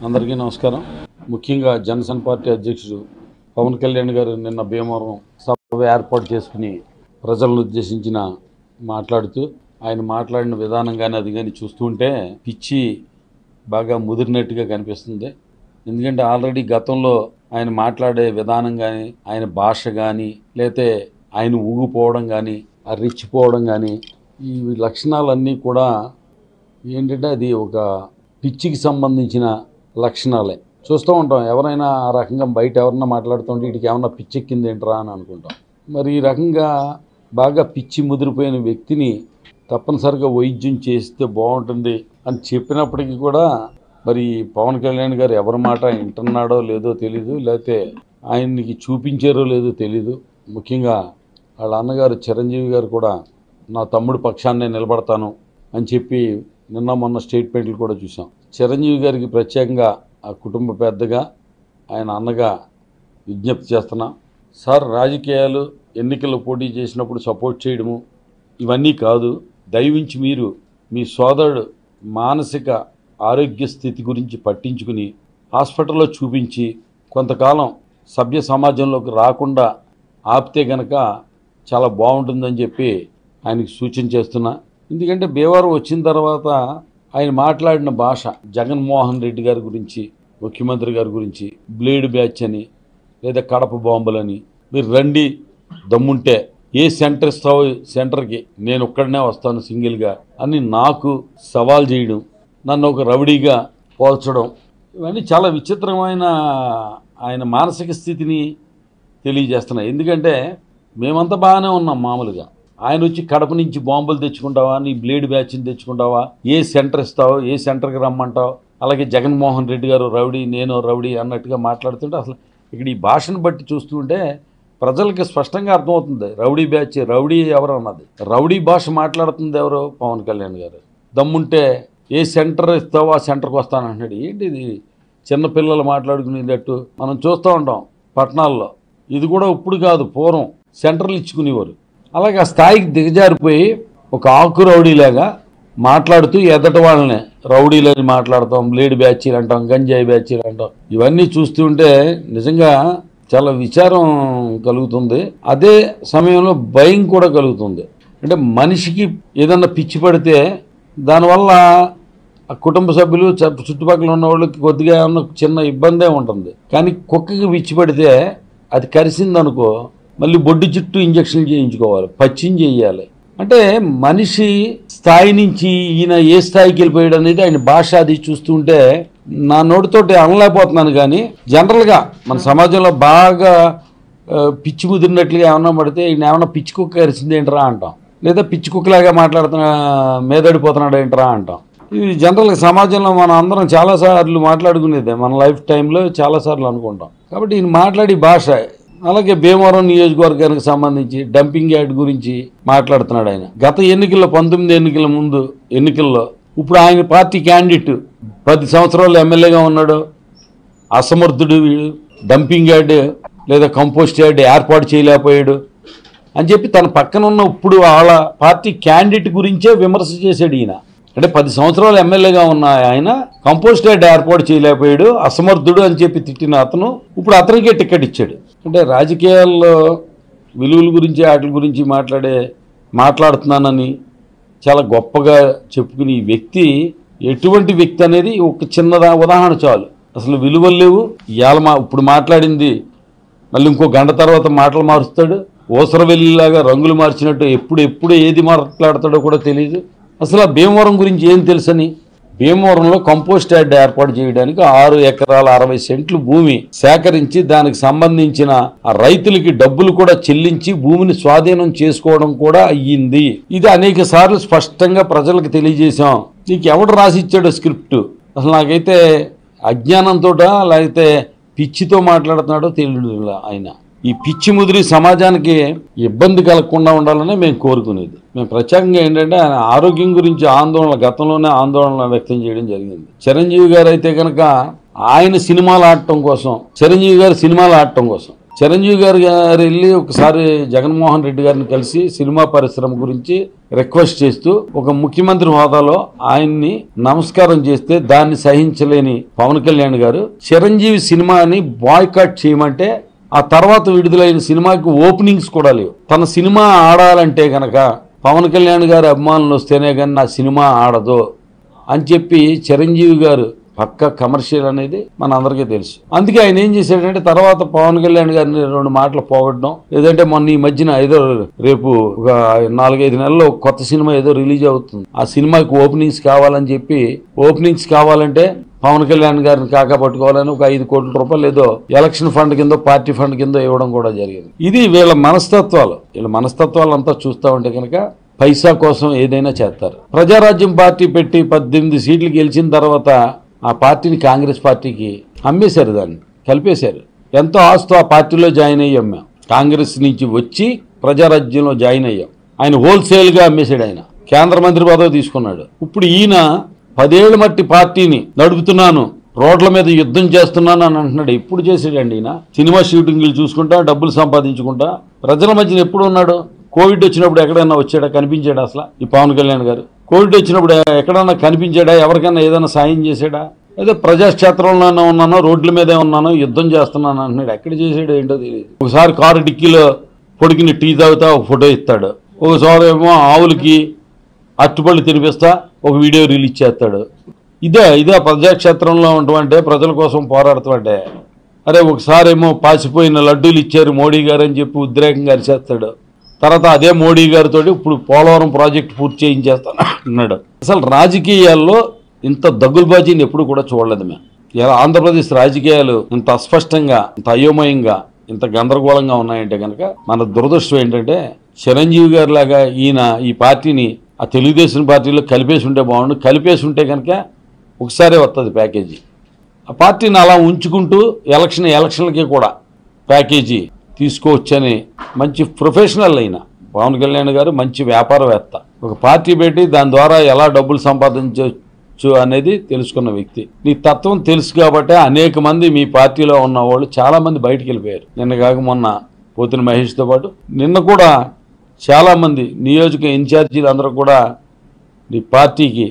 అందరికీ నమస్కారం ముఖ్యంగా జనసేన పార్టీ అధ్యక్షుడు పవన్ కళ్యాణ్ గారు నిన్న భీమవరం సభ ఏర్పాటు చేసుకుని ప్రజలను ఉద్దేశించిన మాట్లాడుతూ ఆయన మాట్లాడిన విధానం కానీ అది కానీ చూస్తుంటే పిచ్చి బాగా ముదిరినట్టుగా కనిపిస్తుంది ఎందుకంటే ఆల్రెడీ గతంలో ఆయన మాట్లాడే విధానం కానీ ఆయన భాష కానీ లేతే ఆయన ఊగిపోవడం కానీ ఆ రెచ్చిపోవడం కానీ ఈ లక్షణాలన్నీ కూడా ఏంటంటే అది ఒక పిచ్చికి సంబంధించిన లక్షణాలే చూస్తూ ఉంటాం ఎవరైనా ఆ రకంగా బయట ఎవరన్నా మాట్లాడుతుంటే వీటికి ఏమన్నా పిచ్చెక్కింది ఏంట్రా అని అనుకుంటాం మరి ఈ రకంగా బాగా పిచ్చి ముదిరిపోయిన వ్యక్తిని తప్పనిసరిగా వైద్యం చేస్తే బాగుంటుంది అని చెప్పినప్పటికీ కూడా మరి పవన్ కళ్యాణ్ గారు ఎవరి మాట వింటున్నాడో లేదో తెలీదు లేకపోతే ఆయన్ని చూపించారో లేదో తెలీదు ముఖ్యంగా వాళ్ళ అన్నగారు చిరంజీవి గారు కూడా నా తమ్ముడు పక్షాన్నే నిలబడతాను అని చెప్పి నిన్న మొన్న స్టేట్మెంట్లు కూడా చూసాం చిరంజీవి గారికి ప్రత్యేకంగా ఆ కుటుంబ పెద్దగా ఆయన అన్నగా విజ్ఞప్తి చేస్తున్నా సార్ రాజకీయాలు ఎన్నికల్లో పోటీ చేసినప్పుడు సపోర్ట్ చేయడము ఇవన్నీ కాదు దయవించి మీరు మీ సోదరుడు మానసిక ఆరోగ్య స్థితి గురించి పట్టించుకుని హాస్పిటల్లో చూపించి కొంతకాలం సభ్య సమాజంలోకి రాకుండా ఆపితే గనక చాలా బాగుంటుందని చెప్పి ఆయనకి సూచన చేస్తున్నా ఎందుకంటే భీమవరం వచ్చిన తర్వాత ఆయన మాట్లాడిన భాష జగన్మోహన్ రెడ్డి గారి గురించి ముఖ్యమంత్రి గారి గురించి బ్లేడ్ బ్యాచ్ అని లేదా కడప బాంబులని మీరు రండి దమ్ముంటే ఏ సెంటర్ ఇస్తావో సెంటర్కి నేను ఒక్కడనే వస్తాను సింగిల్గా అని నాకు సవాల్ చేయడం నన్ను ఒక రౌడీగా పోల్చడం ఇవన్నీ చాలా విచిత్రమైన ఆయన మానసిక స్థితిని తెలియజేస్తున్నాయి ఎందుకంటే మేమంతా బాగానే ఉన్నాం మామూలుగా ఆయన వచ్చి కడప నుంచి బాంబులు తెచ్చుకుంటావా నీ బ్లేడ్ బ్యాచ్ని తెచ్చుకుంటావా ఏ సెంటర్ ఇస్తావో ఏ సెంటర్కి రమ్మంటావు అలాగే జగన్మోహన్ రెడ్డి గారు రౌడీ నేను రౌడీ అన్నట్టుగా మాట్లాడుతుంటే అసలు ఇక్కడ ఈ భాషను బట్టి చూస్తుంటే ప్రజలకి స్పష్టంగా అర్థమవుతుంది రౌడీ బ్యాచ్ రౌడీ ఎవరు అన్నది రౌడీ భాష మాట్లాడుతుంది ఎవరు పవన్ కళ్యాణ్ గారు దమ్ముంటే ఏ సెంటర్ ఇస్తావో ఆ సెంటర్కి వస్తానంటున్నాడు ఏంటి ఇది చిన్నపిల్లలు మాట్లాడుకునేటట్టు మనం చూస్తూ ఉంటాం పట్టణాల్లో ఇది కూడా ఇప్పుడు కాదు పూర్వం సెంటర్లు ఇచ్చుకునేవారు అలాగే ఆ స్థాయికి దిగజారిపోయి ఒక ఆకు రౌడీలాగా మాట్లాడుతూ ఎదట వాళ్ళని రౌడీలని మాట్లాడతాం బ్లేడ్ బ్యాచీలు అంటాం గంజాయి బ్యాచీలు అంటాం ఇవన్నీ చూస్తుంటే నిజంగా చాలా విచారం కలుగుతుంది అదే సమయంలో భయం కూడా కలుగుతుంది అంటే మనిషికి ఏదన్నా పిచ్చి పడితే దానివల్ల ఆ కుటుంబ సభ్యులు చ- చుట్టుపక్కల ఉన్న వాళ్ళకి కొద్దిగా ఏమన్నా చిన్న ఇబ్బందే ఉంటుంది కానీ కుక్కకి పిచ్చి పడితే అది కరిసిందనుకో మళ్ళీ బొడ్డు చుట్టూ ఇంజక్షన్లు చేయించుకోవాలి పచ్చిం చేయాలి అంటే మనిషి స్థాయి నుంచి ఈయన ఏ స్థాయికి వెళ్ళిపోయాడు అనేది ఆయన భాష అది చూస్తుంటే నా నోటితోటి అనలేకపోతున్నాను కానీ జనరల్గా మన సమాజంలో బాగా ఆ, పిచ్చి ముదిరినట్లుగా ఏమన్నా పడితే ఈయన ఏమన్నా పిచ్చి కుక్క కరిసింది ఏంట్రా అంటాం లేదా పిచ్చి కుక్కలాగా మాట్లాడుతున్న మీదడిపోతున్నాడు ఏంట్రా అంటాం ఇది జనరల్గా సమాజంలో మనం అందరం చాలాసార్లు మాట్లాడుకునేదే మన లైఫ్ టైంలో చాలాసార్లు అనుకుంటాం కాబట్టి ఈయన మాట్లాడి భాష అలాగే భీమవరం నియోజకవర్గానికి సంబంధించి డంపింగ్ యార్డ్ గురించి మాట్లాడుతున్నాడు ఆయన గత ఎన్నికల్లో పంతొమ్మిది ఎన్నికల ముందు ఎన్నికల్లో ఇప్పుడు ఆయన పార్టీ క్యాండిడేట్ పది సంవత్సరాలు ఎమ్మెల్యేగా ఉన్నాడు అసమర్థుడు వీడు డంపింగ్ యార్డ్ లేదా కంపోస్ట్ యార్డ్ ఏర్పాటు చేయలేకపోయాడు అని చెప్పి తన పక్కన ఉన్న ఇప్పుడు వాళ్ళ పార్టీ క్యాండిడేట్ గురించే విమర్శ చేశాడు ఈయన అంటే పది సంవత్సరాలు ఎమ్మెల్యేగా ఉన్న ఆయన కంపోస్ట్ యార్డ్ ఏర్పాటు చేయలేకపోయాడు అసమర్థుడు అని చెప్పి తిట్టిన అతను ఇప్పుడు అతనికే టికెట్ ఇచ్చాడు అంటే రాజకీయాల్లో విలువల గురించి వాటి గురించి మాట్లాడే మాట్లాడుతున్నానని చాలా గొప్పగా చెప్పుకునే ఈ వ్యక్తి ఎటువంటి వ్యక్తి అనేది ఒక చిన్నదా ఉదాహరణ చాలు అసలు విలువలు లేవు ఇవాళ మా ఇప్పుడు మాట్లాడింది మళ్ళీ ఇంకో గంట తర్వాత మాటలు మారుస్తాడు ఓసరవెల్లిలాగా రంగులు మార్చినట్టు ఎప్పుడు ఎప్పుడు ఏది మాట్లాడతాడో కూడా తెలియదు అసలు ఆ భీమవరం గురించి ఏం తెలుసని భీమవరంలో కంపోస్ట్ యార్డ్ ఏర్పాటు చేయడానికి ఆరు ఎకరాల అరవై సెంట్లు భూమి సేకరించి దానికి సంబంధించిన ఆ రైతులకి డబ్బులు కూడా చెల్లించి భూమిని స్వాధీనం చేసుకోవడం కూడా అయ్యింది ఇది అనేక సార్లు స్పష్టంగా ప్రజలకు తెలియజేశాం నీకు ఎవడు రాసి ఇచ్చాడో స్క్రిప్ట్ అసలు నాకైతే అజ్ఞానంతో లేకపోతే పిచ్చితో మాట్లాడుతున్నాడో తెలియదు ఆయన ఈ పిచ్చి ముదిరి సమాజానికి ఇబ్బంది కలగకుండా ఉండాలని మేము కోరుకునేది మేము ప్రత్యేకంగా ఏంటంటే ఆయన ఆరోగ్యం గురించి ఆందోళన గతంలోనే ఆందోళన వ్యక్తం చేయడం జరిగింది చిరంజీవి గారు అయితే కనుక ఆయన సినిమాలు ఆడటం కోసం చిరంజీవి గారు సినిమాలు ఆడటం కోసం చిరంజీవి గారు గారు వెళ్ళి ఒకసారి జగన్మోహన్ రెడ్డి గారిని కలిసి సినిమా పరిశ్రమ గురించి రిక్వెస్ట్ చేస్తూ ఒక ముఖ్యమంత్రి హోదాలో ఆయన్ని నమస్కారం చేస్తే దాన్ని సహించలేని పవన్ కళ్యాణ్ గారు చిరంజీవి సినిమాని బాయ్కాట్ చేయమంటే ఆ తర్వాత విడుదలైన సినిమాకి ఓపెనింగ్స్ కూడా లేవు తన సినిమా ఆడాలంటే గనక పవన్ కళ్యాణ్ గారి అభిమానులు వస్తేనే కానీ నా సినిమా ఆడదు అని చెప్పి చిరంజీవి గారు పక్క కమర్షియల్ అనేది మన అందరికీ తెలుసు అందుకే ఆయన ఏం చేశాడంటే తర్వాత పవన్ కళ్యాణ్ గారిని రెండు మాటలు పోగొట్టడం లేదంటే మొన్న ఈ మధ్యన ఏదో రేపు ఒక నాలుగైదు నెలల్లో ఒక కొత్త సినిమా ఏదో రిలీజ్ అవుతుంది ఆ సినిమాకి ఓపెనింగ్స్ కావాలని చెప్పి ఓపెనింగ్స్ కావాలంటే పవన్ కళ్యాణ్ గారిని కాక పట్టుకోవాలని ఒక ఐదు కోట్ల రూపాయలు ఏదో ఎలక్షన్ ఫండ్ కింద పార్టీ ఫండ్ కింద ఇవ్వడం కూడా జరిగింది ఇది వీళ్ళ మనస్తత్వాలు వీళ్ళ మనస్తత్వాలు అంతా చూస్తా ఉంటే కనుక పైసా కోసం ఏదైనా చేస్తారు ప్రజారాజ్యం పార్టీ పెట్టి పద్దెనిమిది సీట్లు గెలిచిన తర్వాత ఆ పార్టీని కాంగ్రెస్ పార్టీకి అమ్మేశారు దాన్ని కలిపేశారు ఎంతో ఆస్తో ఆ పార్టీలో జాయిన్ అయ్యాం మేము కాంగ్రెస్ నుంచి వచ్చి ప్రజారాజ్యంలో జాయిన్ అయ్యాం ఆయన హోల్సేల్గా అమ్మేశాడు ఆయన కేంద్ర మంత్రి పదవి తీసుకున్నాడు ఇప్పుడు ఈయన పదేళ్ల మట్టి పార్టీని నడుపుతున్నాను రోడ్ల మీద యుద్ధం చేస్తున్నాను అని అంటున్నాడు ఎప్పుడు చేసాడండి ఈయన సినిమా షూటింగ్లు చూసుకుంటా డబ్బులు సంపాదించుకుంటా ప్రజల మధ్యన ఎప్పుడు ఉన్నాడు కోవిడ్ వచ్చినప్పుడు ఎక్కడైనా వచ్చాడా కనిపించాడా అసలు ఈ పవన్ కళ్యాణ్ గారు కోవిడ్ వచ్చినప్పుడు ఎక్కడన్నా కనిపించాడా ఎవరికైనా ఏదైనా సాయం చేశాడా ఏదో ప్రజాక్షేత్రంలోనే ఉన్నానో రోడ్ల మీదే ఉన్నానో యుద్ధం చేస్తున్నాను అంటున్నాడు ఎక్కడ చేసాడు ఏంటో తెలియదు ఒకసారి కారు డిక్కీలో పొడికిన టీ తాగుతా ఒక ఫోటో ఇస్తాడు ఒకసారి ఏమో ఆవులకి అట్టుపళ్ళు తినిపిస్తా ఒక వీడియో రిలీజ్ చేస్తాడు ఇదే ఇదే ప్రజాక్షేత్రంలో ఉండమంటే ప్రజల కోసం పోరాడుతామంటే అరే ఒకసారి ఏమో పాసిపోయిన లడ్డూలు ఇచ్చారు మోడీ గారు అని చెప్పి ఉద్రేకంగా అరిచేస్తాడు తర్వాత అదే మోడీ గారితో ఇప్పుడు పోలవరం ప్రాజెక్ట్ పూర్తి చేయించేస్తాను అన్నాడు అసలు రాజకీయాల్లో ఇంత దగ్గులబాజీని ఎప్పుడు కూడా చూడలేదు మేము ఇలా ఆంధ్రప్రదేశ్ రాజకీయాలు ఇంత అస్పష్టంగా ఇంత అయోమయంగా ఇంత గందరగోళంగా ఉన్నాయంటే కనుక మన దురదృష్టం ఏంటంటే చిరంజీవి గారి లాగా ఈయన ఈ పార్టీని ఆ తెలుగుదేశం పార్టీలో కలిపేసి ఉంటే బాగుండు కలిపేసి ఉంటే కనుక ఒకసారే వస్తుంది ప్యాకేజీ ఆ పార్టీని అలా ఉంచుకుంటూ ఎలక్షన్ ఎలక్షన్లకి కూడా ప్యాకేజీ తీసుకోవచ్చని మంచి ప్రొఫెషనల్ అయిన పవన్ కళ్యాణ్ గారు మంచి వ్యాపారవేత్త ఒక పార్టీ పెట్టి దాని ద్వారా ఎలా డబ్బులు సంపాదించవచ్చు అనేది తెలుసుకున్న వ్యక్తి నీ తత్వం తెలుసు కాబట్టి అనేక మంది మీ పార్టీలో ఉన్న వాళ్ళు చాలా మంది బయటికి వెళ్ళిపోయారు నిన్న కాక మొన్న పోతిన మహేష్తో పాటు నిన్న కూడా చాలామంది నియోజక ఇన్ఛార్జీలు అందరూ కూడా నీ పార్టీకి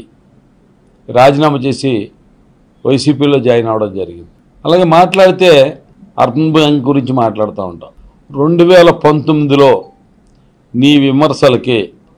రాజీనామా చేసి వైసీపీలో జాయిన్ అవ్వడం జరిగింది అలాగే మాట్లాడితే అర్బన్ బ్యాంక్ గురించి మాట్లాడుతూ ఉంటాం రెండు వేల పంతొమ్మిదిలో నీ విమర్శలకి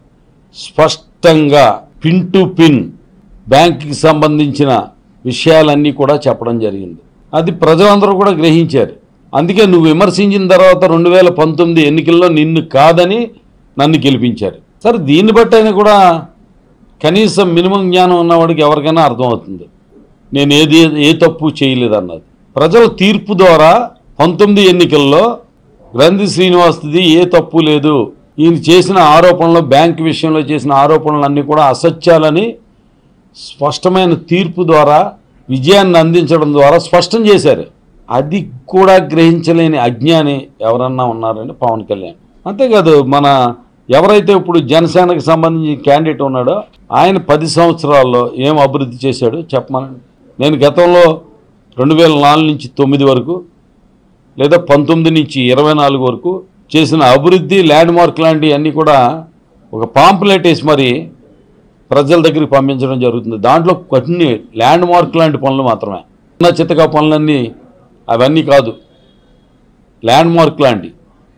స్పష్టంగా పిన్ టు పిన్ బ్యాంక్కి సంబంధించిన విషయాలన్నీ కూడా చెప్పడం జరిగింది అది ప్రజలందరూ కూడా గ్రహించారు అందుకే నువ్వు విమర్శించిన తర్వాత రెండు వేల పంతొమ్మిది ఎన్నికల్లో నిన్ను కాదని నన్ను గెలిపించారు సరే దీన్ని బట్టి అయినా కూడా కనీసం మినిమం జ్ఞానం ఉన్నవాడికి ఎవరికైనా అర్థమవుతుంది నేను ఏది ఏ తప్పు చేయలేదన్నది ప్రజల తీర్పు ద్వారా పంతొమ్మిది ఎన్నికల్లో గ్రంథి శ్రీనివాస్ది ఏ తప్పు లేదు ఈయన చేసిన ఆరోపణలు బ్యాంక్ విషయంలో చేసిన ఆరోపణలన్నీ కూడా అసత్యాలని స్పష్టమైన తీర్పు ద్వారా విజయాన్ని అందించడం ద్వారా స్పష్టం చేశారు అది కూడా గ్రహించలేని అజ్ఞాని ఎవరన్నా ఉన్నారంటే పవన్ కళ్యాణ్ అంతేకాదు మన ఎవరైతే ఇప్పుడు జనసేనకు సంబంధించిన క్యాండిడేట్ ఉన్నాడో ఆయన పది సంవత్సరాల్లో ఏం అభివృద్ధి చేశాడు చెప్పమనండి నేను గతంలో రెండు వేల నాలుగు నుంచి తొమ్మిది వరకు లేదా పంతొమ్మిది నుంచి ఇరవై నాలుగు వరకు చేసిన అభివృద్ధి ల్యాండ్ మార్క్ లాంటివి అన్నీ కూడా ఒక పాంప్లెట్ వేసి మరి ప్రజల దగ్గరికి పంపించడం జరుగుతుంది దాంట్లో కొన్ని ల్యాండ్ మార్క్ లాంటి పనులు మాత్రమే చిన్న చిత్తగా పనులన్నీ అవన్నీ కాదు ల్యాండ్ మార్క్ లాంటి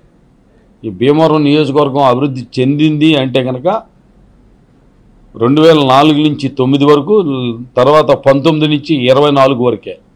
ఈ భీమవరం నియోజకవర్గం అభివృద్ధి చెందింది అంటే కనుక రెండు వేల నాలుగు నుంచి తొమ్మిది వరకు తర్వాత పంతొమ్మిది నుంచి ఇరవై నాలుగు వరకే